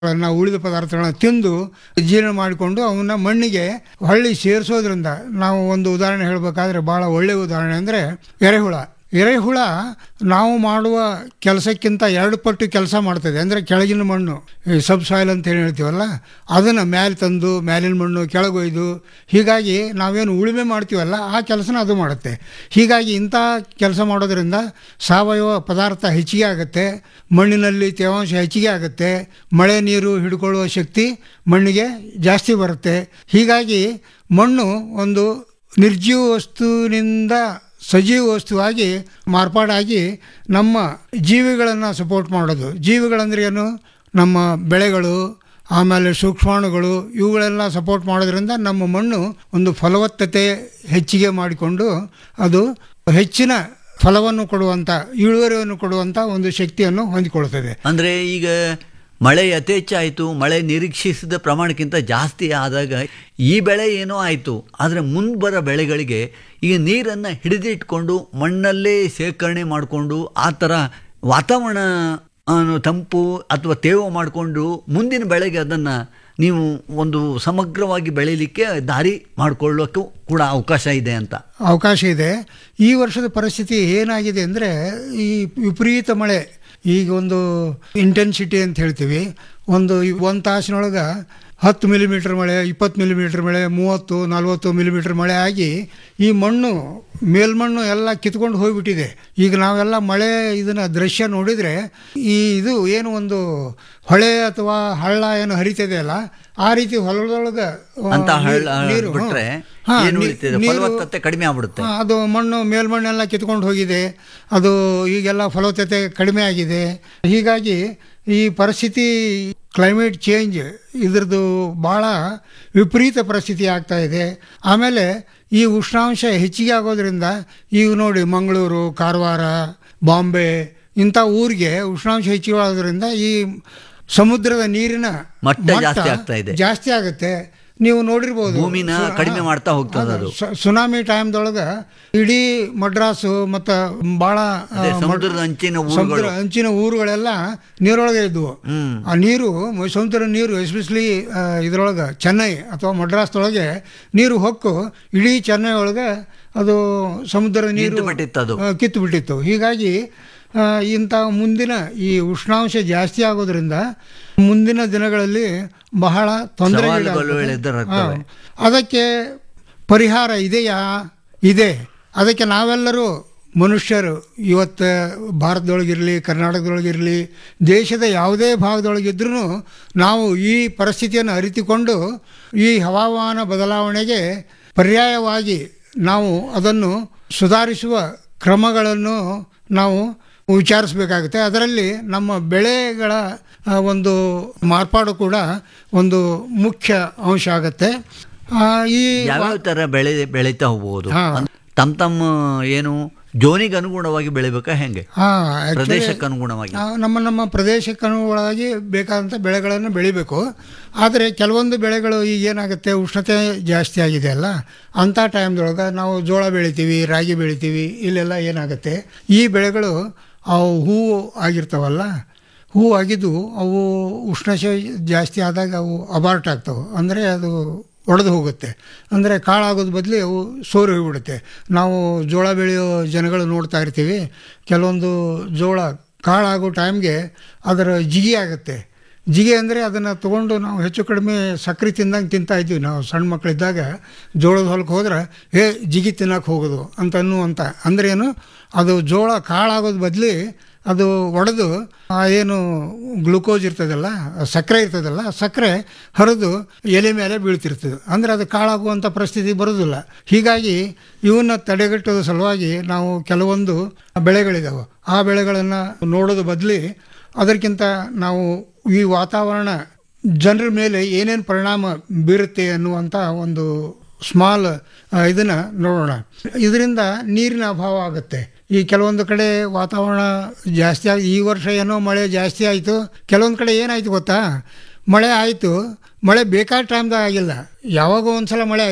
ಗಳನ್ನ ಉಳಿದ ಪದಾರ್ಥಗಳನ್ನ ತಿಂದು ಜೀರ್ಣ ಮಾಡಿಕೊಂಡು ಅವನ್ನ ಮಣ್ಣಿಗೆ ಹೊಳ್ಳಿ ಸೇರಿಸೋದ್ರಿಂದ ನಾವು ಒಂದು ಉದಾಹರಣೆ ಹೇಳಬೇಕಾದ್ರೆ ಬಹಳ ಒಳ್ಳೆಯ ಉದಾಹರಣೆ ಅಂದರೆ ಎರೆಹುಳ ಎರೆಹುಳ ನಾವು ಮಾಡುವ ಕೆಲಸಕ್ಕಿಂತ ಎರಡು ಪಟ್ಟು ಕೆಲಸ ಮಾಡ್ತದೆ ಅಂದರೆ ಕೆಳಗಿನ ಮಣ್ಣು ಈ ಸಬ್ ಸಾಯಿಲ್ ಅಂತ ಏನು ಹೇಳ್ತೀವಲ್ಲ ಅದನ್ನು ಮೇಲೆ ತಂದು ಮೇಲಿನ ಮಣ್ಣು ಕೆಳಗೊಯ್ದು ಹೀಗಾಗಿ ನಾವೇನು ಉಳುಮೆ ಮಾಡ್ತೀವಲ್ಲ ಆ ಕೆಲಸನ ಅದು ಮಾಡುತ್ತೆ ಹೀಗಾಗಿ ಇಂಥ ಕೆಲಸ ಮಾಡೋದ್ರಿಂದ ಸಾವಯವ ಪದಾರ್ಥ ಹೆಚ್ಚಿಗೆ ಆಗುತ್ತೆ ಮಣ್ಣಿನಲ್ಲಿ ತೇವಾಂಶ ಹೆಚ್ಚಿಗೆ ಆಗುತ್ತೆ ಮಳೆ ನೀರು ಹಿಡ್ಕೊಳ್ಳುವ ಶಕ್ತಿ ಮಣ್ಣಿಗೆ ಜಾಸ್ತಿ ಬರುತ್ತೆ ಹೀಗಾಗಿ ಮಣ್ಣು ಒಂದು ನಿರ್ಜೀವ ವಸ್ತುವಿನಿಂದ ಸಜೀವ ವಸ್ತುವಾಗಿ ಮಾರ್ಪಾಡಾಗಿ ನಮ್ಮ ಜೀವಿಗಳನ್ನು ಸಪೋರ್ಟ್ ಮಾಡೋದು ಜೀವಿಗಳಂದ್ರೆ ಏನು ನಮ್ಮ ಬೆಳೆಗಳು ಆಮೇಲೆ ಸೂಕ್ಷ್ಮಾಣುಗಳು ಇವುಗಳೆಲ್ಲ ಸಪೋರ್ಟ್ ಮಾಡೋದ್ರಿಂದ ನಮ್ಮ ಮಣ್ಣು ಒಂದು ಫಲವತ್ತತೆ ಹೆಚ್ಚಿಗೆ ಮಾಡಿಕೊಂಡು ಅದು ಹೆಚ್ಚಿನ ಫಲವನ್ನು ಕೊಡುವಂಥ ಇಳುವರಿಯನ್ನು ಕೊಡುವಂಥ ಒಂದು ಶಕ್ತಿಯನ್ನು ಹೊಂದಿಕೊಳ್ತದೆ ಅಂದರೆ ಈಗ ಮಳೆ ಯಥೇಚ್ಛ ಮಳೆ ನಿರೀಕ್ಷಿಸಿದ ಪ್ರಮಾಣಕ್ಕಿಂತ ಜಾಸ್ತಿ ಆದಾಗ ಈ ಬೆಳೆ ಏನೋ ಆಯಿತು ಆದರೆ ಮುಂದೆ ಬರೋ ಬೆಳೆಗಳಿಗೆ ಈಗ ನೀರನ್ನು ಹಿಡಿದಿಟ್ಕೊಂಡು ಮಣ್ಣಲ್ಲೇ ಶೇಖರಣೆ ಮಾಡಿಕೊಂಡು ಆ ಥರ ವಾತಾವರಣ ಆ, ತಂಪು ಅಥವಾ ತೇವ ಮಾಡಿಕೊಂಡು ಮುಂದಿನ ಬೆಳೆಗೆ ಅದನ್ನು ನೀವು ಒಂದು ಸಮಗ್ರವಾಗಿ ಬೆಳೀಲಿಕ್ಕೆ ದಾರಿ ಮಾಡಿಕೊಳ್ಳೋಕ್ಕೂ ಕೂಡ ಅವಕಾಶ ಇದೆ ಅಂತ ಅವಕಾಶ ಇದೆ ಈ ವರ್ಷದ ಪರಿಸ್ಥಿತಿ ಏನಾಗಿದೆ ಅಂದರೆ ಈ ವಿಪರೀತ ಮಳೆ ಈಗ ಒಂದು ಇಂಟೆನ್ಸಿಟಿ ಅಂತ ಹೇಳ್ತೀವಿ ಒಂದು ಒಂದು ತಾಸಿನೊಳಗೆ ಹತ್ತು ಮಿಲಿಮೀಟ್ರ್ ಮಳೆ ಇಪ್ಪತ್ತು ಮಿಲಿಮೀಟ್ರ್ ಮಳೆ ಮೂವತ್ತು ನಲ್ವತ್ತು ಮಿಲಿಮೀಟ್ರ್ ಮಳೆ ಆಗಿ ಈ ಮಣ್ಣು ಮೇಲ್ಮಣ್ಣು ಎಲ್ಲ ಕಿತ್ಕೊಂಡು ಹೋಗ್ಬಿಟ್ಟಿದೆ ಈಗ ನಾವೆಲ್ಲ ಮಳೆ ಇದನ್ನ ದೃಶ್ಯ ನೋಡಿದರೆ ಈ ಇದು ಏನು ಒಂದು ಹೊಳೆ ಅಥವಾ ಹಳ್ಳ ಏನು ಹರಿತದೆ ಅಲ್ಲ ಆ ರೀತಿ ಹೊಲದೊಳಗೆ ಆ, ಅಂತ ಹಳ್ಳ ನೀರು ಹ್ಮ್. ಬಿಟ್ರೆ ಹಾ, ಏನು ನೀ- ಉಳಿತಿದೆ ನೀರು- ಫಲವತ್ತತೆ ಕಡಿಮೆ ಆಗ್ಬಿಡುತ್ತೆ ಹಾ, ಅದು ಮಣ್ಣು ಮೇಲ್ಮಣ್ಣೆಲ್ಲ ಕಿತ್ಕೊಂಡು ಹೋಗಿದೆ ಅದು ಈಗೆಲ್ಲ ಫಲವತ್ತತೆ ಕಡಿಮೆ ಆಗಿದೆ ಹೀಗಾಗಿ ಈ ಪರಿಸ್ಥಿತಿ ಕ್ಲೈಮೇಟ್ ಚೇಂಜ್ ಇದ್ರದ್ದು ಭಾಳ ವಿಪರೀತ ಪರಿಸ್ಥಿತಿ ಆಗ್ತಾ ಇದೆ ಆಮೇಲೆ ಈ ಉಷ್ಣಾಂಶ ಹೆಚ್ಚಿಗೆ ಆಗೋದ್ರಿಂದ ಈಗ ನೋಡಿ ಮಂಗಳೂರು ಕಾರವಾರ ಬಾಂಬೆ ಇಂಥ ಊರಿಗೆ ಉಷ್ಣಾಂಶ ಹೆಚ್ಚಿಗೆ ಆಗೋದ್ರಿಂದ ಈ ಸಮುದ್ರದ ನೀರಿನ ಮಟ್ಟ ಜಾಸ್ತಿ ಆಗ್ತಾ ಇದೆ. ಜಾಸ್ತಿ ಆಗುತ್ತೆ ನೀವು ನೋಡಿರ್ಬೋದು ಭೂಮಿನ ಸು- ಕಡಿಮೆ ಹಾ, ಮಾಡ್ತಾ ಹೋಗ್ತದೆ ಅದು. ಸು- ಸುನಾಮಿ ಟೈಮ್ದೊಳಗೆ ಇಡೀ ಮಡ್ರಾಸು ಮತ್ತು ಭಾಳ ಆ, ಅದೇ ಮಡ್- ಸಮುದ್ರದ ಅಂಚಿನ ಸಮುದ್ರ ಊರುಗಳು. ಅಂಚಿನ ಊರುಗಳೆಲ್ಲ ನೀರೊಳಗೆ ಇದ್ವು ಹ್ಮ್. ಆ ನೀರು ಮ- ಸಮುದ್ರ ನೀರು ಎಸ್ಪೆಷಲಿ ಇದರೊಳಗೆ ಚೆನ್ನೈ ಅಥವಾ ಮಡ್ರಾಸ್ದೊಳಗೆ ನೀರು ಹೊಕ್ಕು ಇಡೀ ಚೆನ್ನೈ ಒಳಗೆ ಅದು ಸಮುದ್ರ ನೀರು ನಿಂತು ಬಿಟ್ಟಿತ್ತದು. ಆ, ಕಿತ್ತು ಬಿಟ್ಟಿತ್ತು ಹೀಗಾಗಿ ಆ, ಇಂಥ ಮುಂದಿನ ಈ ಉಷ್ಣಾಂಶ ಜಾಸ್ತಿ ಆಗೋದ್ರಿಂದ ಮುಂದಿನ ದಿನಗಳಲ್ಲಿ ಬಹಳ ತೊಂದರೆ ಸವಾಲುಗಳು ಎದುರಾಗ್ತವೆ. ಅದಕ್ಕೆ ಪರಿಹಾರ ಇದೆಯಾ ಇದೆ ಅದಕ್ಕೆ ನಾವೆಲ್ಲರೂ ಮನುಷ್ಯರು ಇವತ್ತು ಭಾರತದೊಳಗಿರಲಿ ಕರ್ನಾಟಕದೊಳಗಿರಲಿ ದೇಶದ ಯಾವುದೇ ಭಾಗದೊಳಗಿದ್ರೂ ನಾವು ಈ ಪರಿಸ್ಥಿತಿಯನ್ನು ಅರಿತುಕೊಂಡು ಈ ಹವಾಮಾನ ಬದಲಾವಣೆಗೆ ಪರ್ಯಾಯವಾಗಿ ನಾವು ಅದನ್ನು ಸುಧಾರಿಸುವ ಕ್ರಮಗಳನ್ನು ನಾವು ವಿಚಾರಿಸಬೇಕಾಗುತ್ತೆ ಅದರಲ್ಲಿ ನಮ್ಮ ಬೆಳೆಗಳ ಆ, ಒಂದು ಮಾರ್ಪಾಡು ಕೂಡ ಒಂದು ಮುಖ್ಯ ಅಂಶ ಆಗುತ್ತೆ ಆ, ಈ ಯಾವ್ಯಾವ ತರ ಬೆಳೆ ಬೆಳೀತಾ ಹೋಗ್ಬೋದು ಹಾ. ತಮ್ಮ ತಮ್ಮ ಏನು ಜೋನಿಗೆ ಅನುಗುಣವಾಗಿ ಬೆಳಿಬೇಕಾ ಹೆಂಗೆ ಹಾ, actually ಪ್ರದೇಶಕ್ಕೆ ಅನುಗುಣವಾಗಿ ನಾವು ನಮ್ಮ ನಮ್ಮ ಪ್ರದೇಶಕ್ಕೆ ಅನುಗುಣವಾಗಿ ಬೇಕಾದಂಥ ಬೆಳೆಗಳನ್ನು ಬೆಳಿಬೇಕು ಆದರೆ ಕೆಲವೊಂದು ಬೆಳೆಗಳು ಈಗ ಏನಾಗುತ್ತೆ ಉಷ್ಣತೆ ಜಾಸ್ತಿ ಆಗಿದೆ ಅಲ್ಲ ಅಂಥ ಟೈಮ್ದೊಳಗೆ ನಾವು ಜೋಳ ಬೆಳಿತೀವಿ ರಾಗಿ ಬೆಳಿತೀವಿ ಇಲ್ಲೆಲ್ಲ ಏನಾಗುತ್ತೆ ಈ ಬೆಳೆಗಳು ಅವು ಹೂವು ಆಗಿರ್ತಾವಲ್ಲ ಹೂವು ಆಗಿದ್ದು ಅವು ಉಷ್ಣತೆ ಜಾಸ್ತಿ ಆದಾಗ ಅವು ಅಬಾರ್ಟ್ ಆಗ್ತವೆ ಅಂದರೆ ಅದು ಒಡೆದು ಹೋಗುತ್ತೆ ಅಂದರೆ ಕಾಳಾಗೋದು ಬದಲು ಅವು ಸೋರಿ ಹೋಗ್ಬಿಡುತ್ತೆ ನಾವು ಜೋಳ ಬೆಳೆಯೋ ಜನಗಳು ನೋಡ್ತಾ ಇರ್ತೀವಿ ಕೆಲವೊಂದು ಜೋಳ ಕಾಳಾಗೋ ಟೈಮ್ಗೆ ಅದರ ಜಿಗಿ ಆಗುತ್ತೆ ಜಿಗಿ ಅಂದರೆ ಅದನ್ನು ತೊಗೊಂಡು ನಾವು ಹೆಚ್ಚು ಕಡಿಮೆ ಸಕ್ಕರೆ ತಿಂದಂಗೆ ತಿಂತಾ ಇದ್ವಿ ನಾವು ಸಣ್ಣ ಮಕ್ಕಳಿದ್ದಾಗ ಜೋಳದ ಹೊಲಕ್ಕೆ ಹೋದ್ರೆ ಏ ಜಿಗಿ ತಿನ್ನಕ್ಕೆ ಹೋಗೋದು ಅಂತ ಅನ್ನುವಂಥ ಅಂದ್ರೆ ಏನು ಅದು ಜೋಳ ಕಾಳಾಗೋದು ಬದಲಿ ಅದು ಒಡೆದು ಆ ಏನು ಗ್ಲುಕೋಸ್ ಇರ್ತದಲ್ಲ ಸಕ್ಕರೆ ಇರ್ತದಲ್ಲ ಸಕ್ಕರೆ ಹರಿದು ಎಲೆ ಮೇಲೆ ಬೀಳ್ತಿರ್ತದೆ ಅಂದರೆ ಅದು ಕಾಳಾಗುವಂಥ ಪರಿಸ್ಥಿತಿ ಬರೋದಿಲ್ಲ ಹೀಗಾಗಿ ಇವನ್ನ ತಡೆಗಟ್ಟೋದ ಸಲುವಾಗಿ ನಾವು ಕೆಲವೊಂದು ಬೆಳೆಗಳಿದಾವೆ ಆ ಬೆಳೆಗಳನ್ನು ನೋಡೋದು ಬದಲಿ ಅದಕ್ಕಿಂತ ನಾವು ಈ ವಾತಾವರಣ ಜನರ ಮೇಲೆ ಏನೇನು ಪರಿಣಾಮ ಬೀರುತ್ತೆ ಅನ್ನುವಂಥ ಒಂದು ಸ್ಮಾಲ್ ಇದನ್ನು ನೋಡೋಣ ಇದರಿಂದ ನೀರಿನ ಅಭಾವ ಆಗುತ್ತೆ ಈ ಕೆಲವೊಂದು ಕಡೆ ವಾತಾವರಣ ಜಾಸ್ತಿ ಆಗಿ ಈ ವರ್ಷ ಏನೋ ಮಳೆ ಜಾಸ್ತಿ ಆಯಿತು ಕೆಲವೊಂದು ಕಡೆ ಏನಾಯಿತು ಗೊತ್ತಾ ಮಳೆ ಆಯಿತು ಮಳೆ ಬೇಕಾದ ಟೈಮ್ದಾಗ ಆಗಿಲ್ಲ ಯಾವಾಗೋ ಒಂದು ಸಲ ಮಳೆ ಆಯಿತು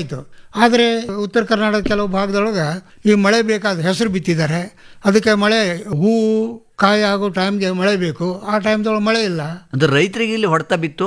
ಆದರೆ ಉತ್ತರ ಕರ್ನಾಟಕ ಕೆಲವು ಭಾಗದೊಳಗೆ ಈ ಮಳೆ ಬೇಕಾದ ಹೆಸರು ಬಿತ್ತಿದ್ದಾರೆ ಅದಕ್ಕೆ ಮಳೆ ಹೂವು ಕಾಯಿ ಆಗೋ ಟೈಮ್ಗೆ ಮಳೆ ಬೇಕು ಆ ಟೈಮ್ದೊಳಗೆ ಮಳೆ ಇಲ್ಲ ಅಂದ್ರೆ ರೈತರಿಗೆ ಇಲ್ಲಿ ಹೊಡೆತ ಬಿತ್ತು